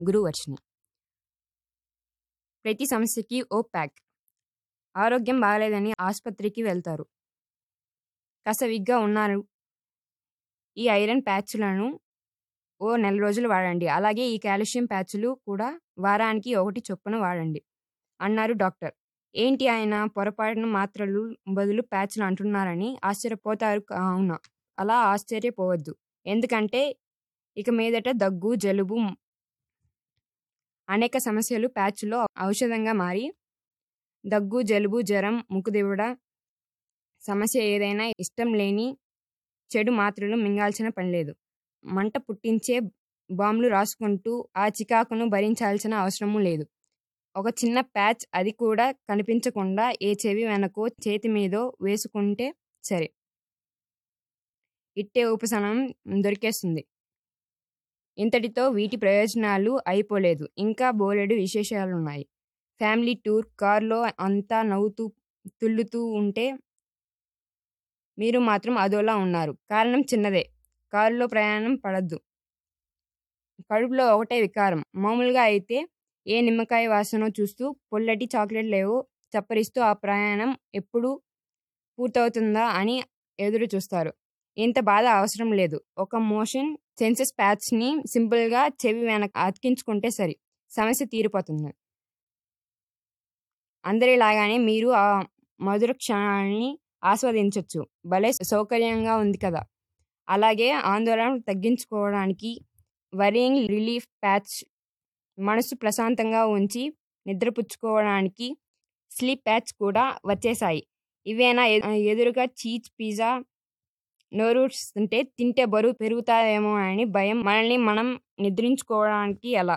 గురువర్షిని ప్రతి సమస్యకి ఓ ప్యాక్ ఆరోగ్యం బాగాలేదని ఆసుపత్రికి వెళ్తారు కసవిగ్గా ఉన్నారు ఈ ఐరన్ ప్యాచ్లను ఓ నెల రోజులు వాడండి అలాగే ఈ కాల్షియం ప్యాచ్లు కూడా వారానికి ఒకటి చొప్పున వాడండి అన్నారు డాక్టర్ ఏంటి ఆయన పొరపాటున మాత్రలు బదులు ప్యాచ్లు అంటున్నారని ఆశ్చర్యపోతారు అవునా అలా ఆశ్చర్యపోవద్దు ఎందుకంటే ఇక మీదట దగ్గు జలుబు అనేక సమస్యలు ప్యాచ్లో ఔషధంగా మారి దగ్గు జలుబు జ్వరం ముక్కుదివుడ సమస్య ఏదైనా ఇష్టం లేని చెడు మాత్రలు మింగాల్సిన పని లేదు మంట పుట్టించే బాంబులు రాసుకుంటూ ఆ చికాకును భరించాల్సిన అవసరము లేదు ఒక చిన్న ప్యాచ్ అది కూడా కనిపించకుండా ఏ చెవి వెనకో చేతి మీదో వేసుకుంటే సరే ఇట్టే ఉపశమనం దొరికేస్తుంది ఇంతటితో వీటి ప్రయోజనాలు అయిపోలేదు ఇంకా బోలెడు విశేషాలున్నాయి ఫ్యామిలీ టూర్ కారులో అంతా నవ్వుతూ తుల్లుతూ ఉంటే మీరు మాత్రం అదోలా ఉన్నారు కారణం చిన్నదే కారులో ప్రయాణం పడద్దు కడుపులో ఒకటే వికారం మామూలుగా అయితే ఏ నిమ్మకాయ వాసన చూస్తూ పొల్లటి చాక్లెట్ లేవో చప్పరిస్తూ ఆ ప్రయాణం ఎప్పుడు పూర్తవుతుందా అని ఎదురు చూస్తారు ఇంత బాధ అవసరం లేదు ఒక మోషన్ సెన్సెస్ ప్యాచ్ని సింపుల్గా చెవి వెనక అతికించుకుంటే సరి సమస్య తీరిపోతుంది అందరిలాగానే మీరు ఆ మధుర క్షణాన్ని ఆస్వాదించవచ్చు భలే సౌకర్యంగా ఉంది కదా అలాగే ఆందోళన తగ్గించుకోవడానికి వరింగ్ రిలీఫ్ ప్యాచ్ మనసు ప్రశాంతంగా ఉంచి నిద్రపుచ్చుకోవడానికి స్లీప్ ప్యాచ్ కూడా వచ్చేసాయి ఇవేనా ఎదురుగా చీజ్ పిజ్జా నోరూస్తుంటే తింటే బరువు పెరుగుతాయేమో అని భయం మనల్ని మనం నిద్రించుకోవడానికి ఎలా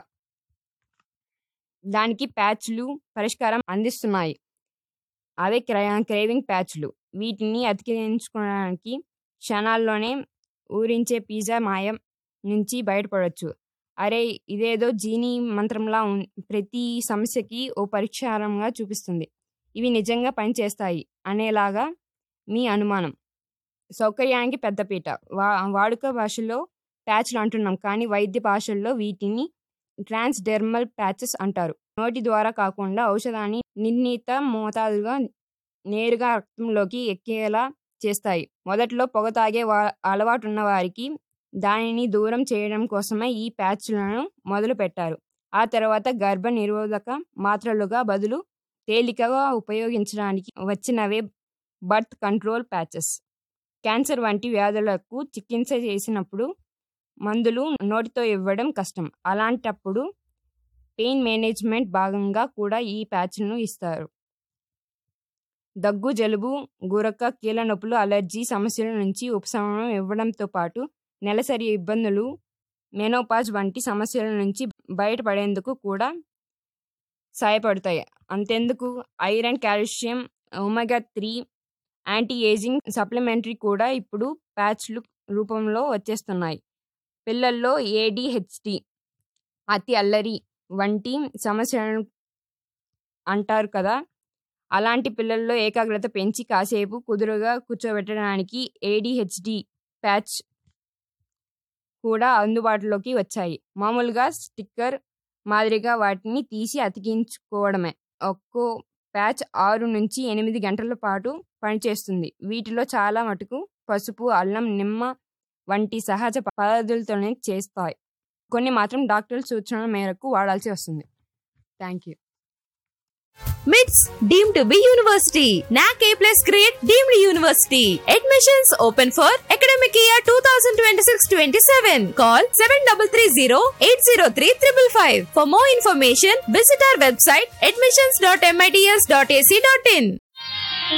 దానికి ప్యాచ్లు పరిష్కారం అందిస్తున్నాయి అవే క్రేవింగ్ ప్యాచ్లు వీటిని అతికించుకోవడానికి క్షణాల్లోనే ఊరించే పిజ్జా మాయం నుంచి బయటపడవచ్చు అరే ఇదేదో జీనీ మంత్రంలా ప్రతి సమస్యకి ఓ పరిష్కారంగా చూపిస్తుంది ఇవి నిజంగా పనిచేస్తాయి అనేలాగా మీ అనుమానం సౌకర్యానికి పెద్దపీట వా వాడుక భాషలో ప్యాచ్లు అంటున్నాం కానీ వైద్య భాషల్లో వీటిని ట్రాన్స్డెర్మల్ ప్యాచెస్ అంటారు నోటి ద్వారా కాకుండా ఔషధాన్ని నిర్ణీత మోతాదుగా నేరుగా రక్తంలోకి ఎక్కేలా చేస్తాయి మొదట్లో పొగ తాగే వా అలవాటున్న వారికి దానిని దూరం చేయడం కోసమే ఈ ప్యాచ్లను మొదలు పెట్టారు ఆ తర్వాత గర్భ నిరోధక మాత్రలుగా బదులు తేలికగా ఉపయోగించడానికి వచ్చినవే బర్త్ కంట్రోల్ ప్యాచెస్ క్యాన్సర్ వంటి వ్యాధులకు చికిత్స చేసినప్పుడు మందులు నోటితో ఇవ్వడం కష్టం అలాంటప్పుడు పెయిన్ మేనేజ్మెంట్ భాగంగా కూడా ఈ ప్యాచ్ను ఇస్తారు దగ్గు జలుబు గురక కీళ్ళ నొప్పులు అలర్జీ సమస్యల నుంచి ఉపశమనం ఇవ్వడంతో పాటు నెలసరి ఇబ్బందులు మెనోపాజ్ వంటి సమస్యల నుంచి బయటపడేందుకు కూడా సహాయపడతాయి అంతెందుకు iron calcium omega three anti ageing supplementary కూడా ఇప్పుడు ప్యాచ్లు రూపంలో వచ్చేస్తున్నాయి పిల్లల్లో ఏడిహెచ్డి అతి అల్లరి వంటి సమస్యలను అంటారు కదా అలాంటి పిల్లల్లో ఏకాగ్రత పెంచి కాసేపు కుదురుగా కూర్చోబెట్టడానికి ఏడిహెచ్డి ప్యాచ్ కూడా అందుబాటులోకి వచ్చాయి మామూలుగా స్టిక్కర్ మాదిరిగా వాటిని తీసి అతికించుకోవడమే ఒక్కో ప్యాచ్ ఆరు నుంచి ఎనిమిది గంటల పాటు పనిచేస్తుంది వీటిలో చాలా మటుకు పసుపు అల్లం నిమ్మ వంటి సహజ పదార్థాలతోనే చేస్తాయి కొన్ని మాత్రం డాక్టర్ల సూచనల మేరకు వాడాల్సి వస్తుంది thank you MITS deemed to be university. NAC A plus grade deemed university. Admissions open for academic year 2026-27. Call 7330-803-555. For more information, visit our website admissions.mits.ac.in.